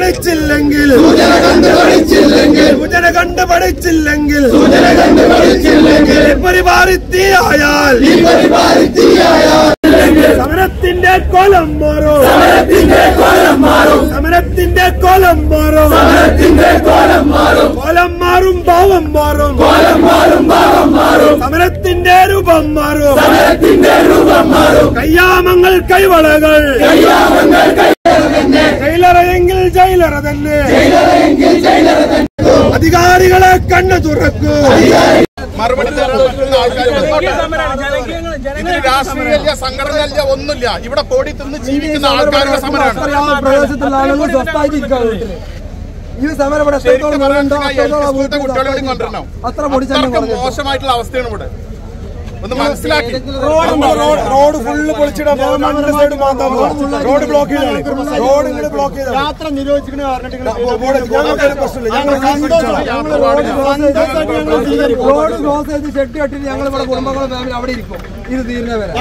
പഠിച്ചില്ലെങ്കിൽ സൂചന കണ്ട് പഠിച്ചില്ലെങ്കിൽ പരിപാലിത്തിയായാൽ സമരത്തിന്റെ കോലം മാറും സമരത്തിന്റെ കോലം മാറും കോലം മാറും ഭാവം മാറും സമരത്തിന്റെ രൂപം മാറും കയ്യാമങ്ങൾ കൈവളകൾ ജയിലറയെങ്കിൽ ജയിലറ തന്നെ അധികാരികളെ കണ്ണു തുറക്കൂ മറുപടി തരാൻ പറ്റുന്ന ആൾക്കാർ ഇതിന് രാഷ്ട്രീയമില്ല സംഘടനയില്ല ഒന്നുമില്ല ഇവിടെ കോടി തിന്ന് ജീവിക്കുന്ന ആൾക്കാരുടെ സമരമാണ് പ്രദേശത്തുള്ള ആളുകൾ സ്വസ്ഥായിട്ട് ഇരിക്കാൻ വീട്ടില് ഈ സമരം ഇവിടെ ശരിക്കും എത്രത്തോളം പറഞ്ഞാൽ നിലനിൽണ്ടോ എൽ പി അത്രത്തോളം സ്കൂളത്തെ വീട്ടിൽ കുട്ടികളെ കൂടി കൊണ്ടുവരണം അത്ര പൊടിച്ചാലും അത്രക്കും കുറഞ്ഞു മോശമായിട്ടുള്ള അവസ്ഥയാണ് ഇവിടെ ഒന്ന് മനസ്സിലാക്കി റോഡ് ഫുള്ള് പൊളിച്ചിടാൻ ഗവൺമെന്റിന്റെ സൈഡ് മാത്രം റോഡ് ബ്ലോക്ക് ചെയ്താണ് റോഡ് ഇങ്ങനെ ബ്ലോക്ക് ചെയ്താണ് യാത്ര നിരോധിക്കുന്ന ഞങ്ങൾക്ക് പ്രശ്നമില്ല ഞങ്ങൾ റോഡ് ക്ലോസ് ചെയ്ത് ഷെഡ് കെട്ടിട്ട് ഞങ്ങൾ ഇവിടെ കുടുംബങ്ങളും ഫാമിലി അവിടെ ഇരിക്കും ഇത് തീരുന്ന വരെ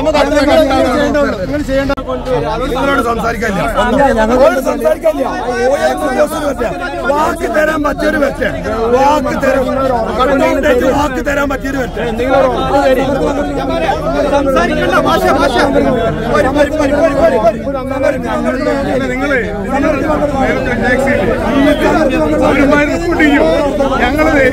നിങ്ങളോട് സംസാരിക്കാനില്ല നിങ്ങളോട് സംസാരിക്കാനില്ല വാക്ക് തരാൻ പറ്റിയൊരു വ്യക്തി വാക്ക് തരും കണ്ടോണ്ടേക്ക് വാക്ക് തരാൻ പറ്റിയൊരു വ്യക്തി സംസാരിക്കണ്ട ഭാഷ ഭാഷ നിങ്ങള് അവരുമായി കുടിയും ഞങ്ങളത്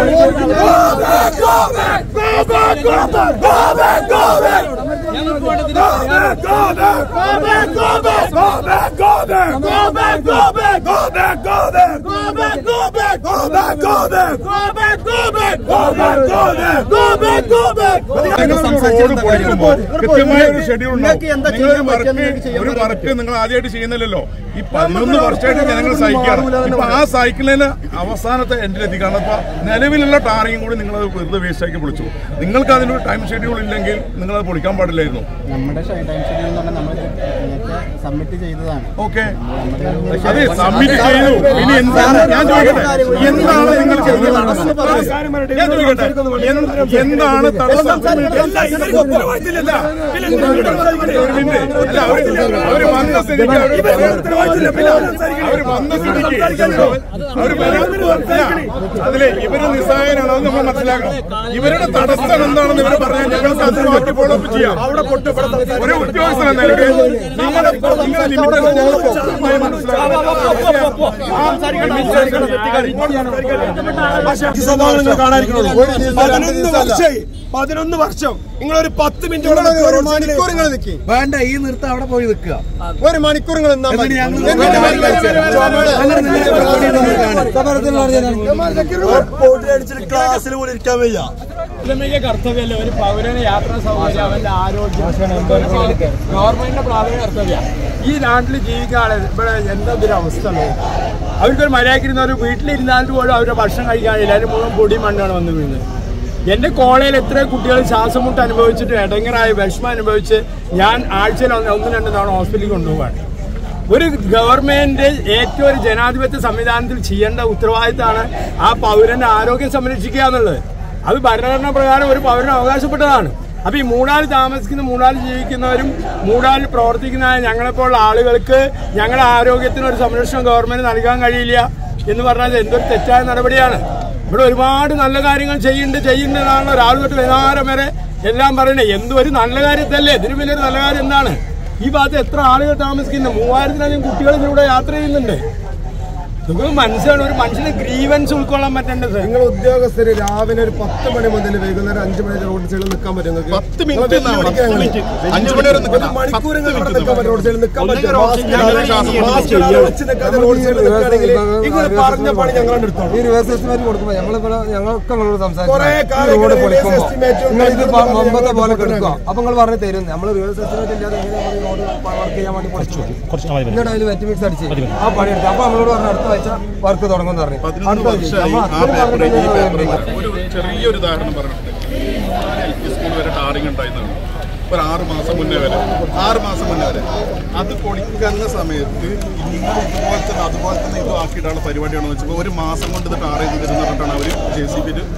കൃത്യമായ ഒരു ഷെഡ്യൂൾ ഒരു വർക്ക് നിങ്ങൾ ആദ്യമായിട്ട് ചെയ്യുന്നില്ലല്ലോ ഈ പതിനൊന്ന് വർഷമായിട്ട് ജനങ്ങൾ സഹിക്കാറ് ഇപ്പൊ ആ സൈക്കിളിന് അവസാനത്തെ എൻഡിലെത്തിക്കാണ് അപ്പൊ നിലവിലുള്ള ടാറിയും കൂടി നിങ്ങൾ വെറുതെ വേസ്റ്റ് ആക്കി പൊളിച്ചു നിങ്ങൾക്ക് അതിനൊരു ടൈം ഷെഡ്യൂൾ ഇല്ലെങ്കിൽ നിങ്ങൾ അത് പൊളിക്കാൻ പാടില്ലായിരുന്നു നമ്മുടെ ടൈം ഷെഡ്യൂൾ എന്ന് പറഞ്ഞാൽ നമ്മൾ നേരത്തെ സബ്മിറ്റ് ചെയ്തതാണ് ഓക്കെ അതെ സബ്മിറ്റ് ചെയ്തു ഇനി എന്താണ് ഞാൻ ചോദിക്കട്ടെ എന്താണ് നിങ്ങൾ ചെയ്തത് ഞാൻ ചോദിക്കട്ടെ എന്ത്- എന്താണ് തടസ്സം ഒരു മിനിറ്റ്. അല്ല, അവര് അവര് വന്ന സ്ഥിതിക്ക് അവര് അവര് വന്ന സ്ഥിതിക്ക് അവര് വരാ- അതിലെ ഇവര് നിസ്സഹായനാണ് അത് നമ്മൾ മനസ്സിലാക്കണം ഇവരുടെ തടസ്സം എന്താണെന്ന് ഇവർ പറഞ്ഞാൽ ഞങ്ങൾക്ക് അത് ബാക്കി ഫോളോ അപ്പ് ചെയ്യാം അവിടെ പൊട്ട് ഒരു ഉദ്യോഗസ്ഥൻ എന്ന നിലയ്ക്ക് നിങ്ങളുടെ നിങ്ങളുടെ ലിമിറ്റ് ഞങ്ങൾ പൂർണ്ണമായി സ്വഭാവങ്ങൾ കാണാതിരിക്കണുള്ളൂ പതിനൊന്ന് വർഷമായി പതിനൊന്ന് വർഷം നിങ്ങൾ ഒരു പത്ത് മിനിറ്റ് ഒരു മണിക്കൂർ നിങ്ങൾ നിൽക്കി വേണ്ട ഈ നിർത്തം അവിടെ പോയി നിൽക്കുക ഒരു മണിക്കൂർ നിങ്ങൾ നിന്നാ മതി. ഞങ്ങൾ എന്നിട്ട് മതി ക്ലാസ്സിൽ പോലും ഇരിക്കാൻ വയ്യ പ്രാഥമിക കർത്തവ്യമല്ല ഒരു പൗരന് യാത്രാ സൗകര്യം അവന്റെ ആരോഗ്യം ഗവൺമെന്റിന്റെ പ്രാഥമിക കർത്തവ്യ ഈ നാട്ടിൽ ജീവിക്കുന്ന ആളെ ഇവിടെ എന്താ ഒരു അവസ്ഥ ഉള്ളത് അവർക്കൊരു മര്യാദക്കിരുന്ന ഒരു വീട്ടിലിരുന്നാലും പോലും അവരുടെ ഭക്ഷണം കഴിക്കാനില്ല അതിന് മുഴുവൻ പൊടി മണ്ണാണ് വന്ന് വീഴുന്നത് എന്റെ കോളേജിൽ എത്ര കുട്ടികൾ ശ്വാസമുട്ട് അനുഭവിച്ചിട്ട് ഇടങ്ങറായി വിഷമം അനുഭവിച്ച് ഞാൻ ആഴ്ചയിൽ ഒന്ന് ഒന്ന് രണ്ട് തവണ ഹോസ്പിറ്റലിൽ കൊണ്ടുപോവാണ് ഒരു ഗവൺമെന്റ് ഏറ്റവും ഒരു ജനാധിപത്യ സംവിധാനത്തിൽ ചെയ്യേണ്ട ഉത്തരവാദിത്തമാണ് ആ പൗരന്റെ ആരോഗ്യം സംരക്ഷിക്കുക എന്നുള്ളത് അത് ഭരണഘടന പ്രകാരം ഒരു പൗരന് അവകാശപ്പെട്ടതാണ് അപ്പൊ ഈ മൂടാല് താമസിക്കുന്ന മൂടാല് ജീവിക്കുന്നവരും മൂടാലിൽ പ്രവർത്തിക്കുന്ന ഞങ്ങളെപ്പോലുള്ള ആളുകൾക്ക് ഞങ്ങളുടെ ആരോഗ്യത്തിന് ഒരു സംരക്ഷണം ഗവൺമെന്റ് നൽകാൻ കഴിയില്ല എന്ന് പറഞ്ഞാൽ എന്തൊരു തെറ്റായ നടപടിയാണ് ഇവിടെ ഒരുപാട് നല്ല കാര്യങ്ങൾ ചെയ്യുന്നുണ്ട് ചെയ്യുന്നതാണ് രാവിലെ തൊട്ട് വൈകുന്നേരം വരെ എല്ലാം പറയണേ എന്തും ഒരു നല്ല കാര്യത്തല്ലേ ഇതിന് വലിയൊരു നല്ല കാര്യം എന്താണ് ഈ ഭാഗത്ത് എത്ര ആളുകൾ താമസിക്കുന്നു മൂവായിരത്തിലധികം കുട്ടികൾ ഇതിലൂടെ യാത്ര ചെയ്യുന്നുണ്ട് നിങ്ങൾ മനസ്സിലാണ് ഒരു മനുഷ്യന് ഗ്രീവൻസ് ഉൾക്കൊള്ളാൻ പറ്റേണ്ടത് നിങ്ങൾ ഉദ്യോഗസ്ഥര് രാവിലെ ഒരു പത്ത് മണി മുതൽ വൈകുന്നേരം അഞ്ചു മണി വരെ റോഡ് സൈഡിൽ നിൽക്കാൻ പറ്റും നിങ്ങൾക്ക് പത്ത് മിനിറ്റ് എന്നാ മതി. പത്ത് മിനിറ്റ്. അഞ്ച് മണി വരെ നിൽക്കണം. മണിക്കൂർ പത്ത് ഇവിടെ മിനിറ്റ് നിൽക്കാൻ പറ്റും റോഡ് സൈഡിൽ നിൽക്കാൻ പറ്റും ഒന്നെങ്കിൽ മാസ്ക് ഞങ്ങൾ ഇടാതെ ശ്വാസം മാസ്ക് മുട്ട് ഇടാതെ വെച്ച് നിൽക്കാതെ റോഡ് സൈഡിൽ നിൽക്കുകയാണെങ്കിൽ നിങ്ങൾ പറഞ്ഞ പണി ഞങ്ങൾ എടുത്തോളൂ ഈ റിവേഴ്സ് എസ്റ്റിമേറ്റ് കൊടുക്കുമ്പോൾ നമ്മളിവിടെ ഞങ്ങളൊക്കെ നിങ്ങളോട് കുറേ കാലം റോഡ് ഇങ്ങനെ പൊളിക്കുമ്പോൾ reverse estimate ഉണ്ട്. നിങ്ങൾ ഇത് നിങ്ങൾ മുമ്പത്തെ പോലെ പറഞ്ഞ കിടക്കുക അപ്പൊ നിങ്ങൾ പറഞ്ഞു തരും നമ്മൾ റിവേഴ്സ് എസ്റ്റിമേറ്റ് ഇല്ലാതെ എങ്ങനെ നമ്മൾ റോഡ് വർക്ക് ചെയ്യാൻ വേണ്ടി പൊളിച്ചു എന്നിട്ട് അതിൽ വെറ്റ് മിക്സ് അടിച്ച് ആ പണി എടുത്തു അപ്പൊ നമ്മളോട് പറഞ്ഞു അടുത്ത ആഴ്ച വർക്ക് തുടങ്ങുമെന്ന് പറഞ്ഞു പതിനൊന്ന് വർഷമായി ആ പേപ്പർ ഈ പേപ്പർ ഒരു ചെറിയൊരു ഉദാഹരണം പറഞ്ഞിട്ടുണ്ട് എൽ പി സ്കൂൾ വരെ ടാറിങ് ഉണ്ടായിരുന്നത് ഒരു ആറ് മാസം മുന്നേ വരെ ആറ് മാസം മുന്നേ വരെ അത് പൊളിക്കുന്ന സമയത്ത് നിങ്ങൾ ഇതുപോലെ തന്നെ അതുപോലെ തന്നെ ഇത് ആക്കിയിട്ടാണ് പരിപാടിയാണെന്ന് വെച്ചപ്പോൾ ഒരു മാസം കൊണ്ട് ഇത് ടാർ ചെയ്ത് തരുന്ന പറഞ്ഞിട്ടാണ് അവർ ജെ സി ബിയിൽ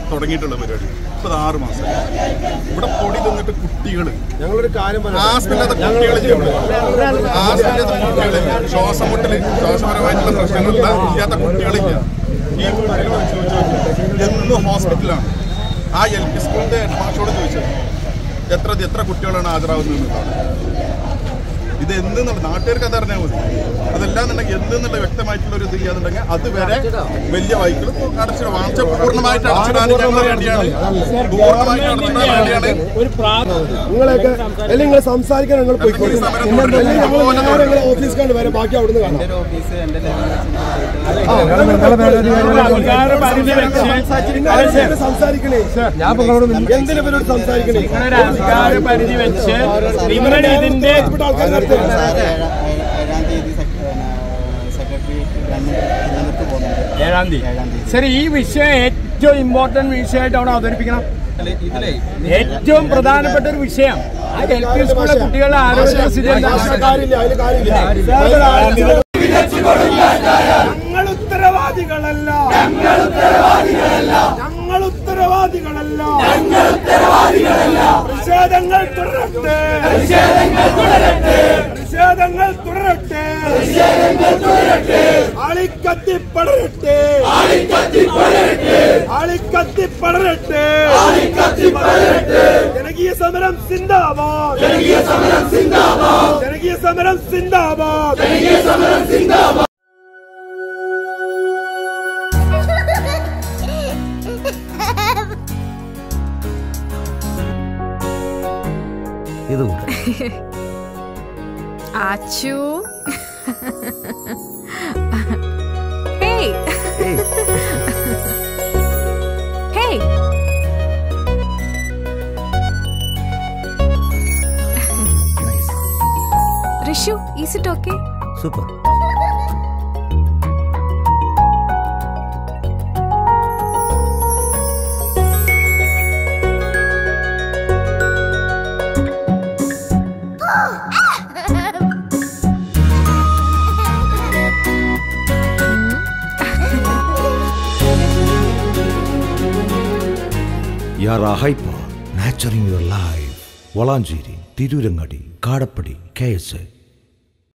തുടങ്ങിയിട്ടുള്ള പരിപാടി ഇപ്പൊ ആറ് മാസം ഇവിടെ പൊടി തിന്നിട്ട് കുട്ടികൾ ഞങ്ങളൊരു കാര്യം പറയാം ആസ്മില്ലാത്ത കുട്ടികളില്ല ആസ്മില്ലാത്ത കുട്ടികളില്ല ശ്വാസം മുട്ടല് ശ്വാസപരമായിട്ടുള്ള പ്രശ്നങ്ങളില്ല ഇല്ലാത്ത കുട്ടികളില്ല ഈ വീട്ടിൽ വെച്ച് ചോദിച്ചു എന്നും ഹോസ്പിറ്റലാണ് ആ എൽ പി സ്കൂളിന്റെ ഹെഡ്മാസ്റ്ററോട് ചോദിച്ചത് എത്ര എത്ര കുട്ടികളാണ് ഹാജരാകുന്നത് എന്നുള്ളതാണ് ഇത് എന്തെന്നുള്ള നാട്ടുകാർക്ക് അത് അറിഞ്ഞാൽ മതി അതല്ല എന്നുണ്ടെങ്കിൽ എന്തെന്നുള്ള വ്യക്തമായിട്ടുള്ള ഒരു ഇത് ഇല്ലാന്നുണ്ടെങ്കിൽ അതുവരെ വലിയ വൈക്കിൾ അടച്ചിടും വാങ്ങിച്ച പൂർണ്ണമായിട്ട് അടച്ചിടാൻ ഞങ്ങൾ വേണ്ടിയാണ് പൂർണ്ണമായിട്ട് അടച്ചിടാൻ വേണ്ടിയാണ് ഒരു പ്രാർത്ഥന നിങ്ങളെയൊക്കെ അല്ലെങ്കിൽ നിങ്ങൾ സംസാരിക്കാൻ നിങ്ങൾ പോയിക്കോളൂ അല്ലെങ്കിൽ ഞങ്ങൾ നേരെ നിങ്ങളെ ഓഫീസ് കണ്ട് വരെ ബാക്കി അവിടുന്ന് കാണാം എൻ്റെ ഒരു ഓഫീസ് എൻ്റെ ലെവലിൽ അധികാര പരിധി വെച്ച് നിങ്ങൾ ആരെങ്കിലും സംസാരിക്കണേ ഞാൻ ഇപ്പൊ നിങ്ങളോട് മിണ്ടി- എന്തിനാ ഇവരോട് സംസാരിക്കണേ നിങ്ങളുടെ അധികാര പരിധി വെച്ച് നിങ്ങൾ ഇതിന്റെ ഇവിടെ ആൾക്കാർ നിർത്തുക ഏഴാം തീയതി സെക്രട്ടറി തിരുവനന്തപുരത്ത് പോകുന്നുണ്ട് ഏഴാം തീയതി ശരി ഈ വിഷയം ഏറ്റവും ഇമ്പോർട്ടന്റ് വിഷയമായിട്ട് അവിടെ അവതരിപ്പിക്കണം ഇതിലേ ഏറ്റവും പ്രധാനപ്പെട്ട ഒരു വിഷയം ആ എൽ പി സ്കൂളിലെ കുട്ടികളുടെ ആരോഗ്യ സ്ഥിതി എന്താണ്? കാര്യമില്ല അതിന് കാര്യമില്ല ഞങ്ങൾ ഉത്തരവാദികളല്ല ഞങ്ങൾ ഉത്തരവാദികളല്ല ഞങ്ങൾ ഉത്തരവാദികളല്ല ഞങ്ങൾ ഉത്തരവാദികളല്ല പ്രതിഷേധങ്ങൾ തുടരട്ടെ പ്രതിഷേധങ്ങൾ തുടരട്ടെ പ്രതിഷേധങ്ങൾ തുടരട്ടെ പ്രതിഷേധങ്ങൾ തുടരട്ടെ ആളിക്കത്തി പടരട്ടെ ആളിക്കത്തി പടരട്ടെ ആളിക്കത്തി പടരട്ടെ ആളിക്കത്തി പടരട്ടെ ജനകീയ സമരം സിന്ദാബാദ് ജനകീയ സമരം സിന്ദാബാദ് ജനകീയ സമരം സിന്ദാബാദ് ജനകീയ സമരം സിന്ദാബാദ് ഇത് Achu hey hey Rishu is it okay super യാർ hyper nurturing your life Valanchery Tirurangadi Kadappadi K S